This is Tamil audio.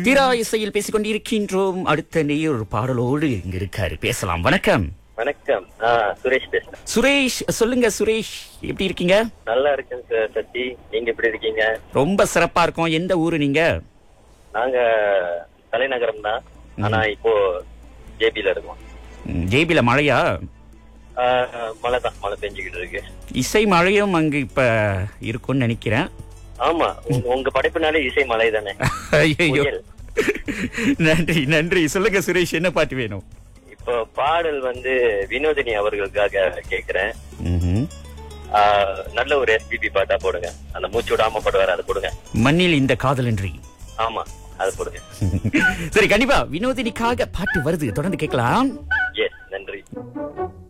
தீரா இசையில் பேசிக் கொண்டிருக்கின்றோம் அடுத்த நேயர் ஒரு பாடலோடு இங்க இருக்காரு பேசலாம் வணக்கம் வணக்கம் ஆ சுரேஷ் பேசுறேன் சுரேஷ் சொல்லுங்க சுரேஷ் எப்படி இருக்கீங்க நல்லா இருக்கேன் சார் சச்சி நீங்க எப்படி இருக்கீங்க ரொம்ப சிறப்பா இருக்கும் எந்த ஊரு நீங்க நாங்க தலைநகரம் தான் ஆனா இப்போ ஜேபில இருக்கோம் ம், ஜேபில மழையா ஆ, மழை தான் மழை பெஞ்சுக்கிட்டு இருக்கு இசை மழையும் அங்க இப்ப இருக்கும்னு நினைக்கிறேன் ஆமா உங்க- உங்க படைப்புனாலே இசை மலை தானே ஐயோ புயல். நன்றி நன்றி சொல்லுங்க சுரேஷ் என்ன பாட்டு வேணும் இப்போ பாடல் வந்து வினோதினி அவர்களுக்காக கேக்குறேன் ம்ஹும். ஆ, நல்ல ஒரு எஸ்பிபி பாட்டா போடுங்க அந்த மூச்சு விடாம பாடுவாரு அதை போடுங்க மண்ணில் இந்த காதலன்றி ஆமா அதை போடுங்க சரி கண்டிப்பா வினோதினிக்காக பாட்டு வருது தொடர்ந்து கேட்கலாம் எஸ் நன்றி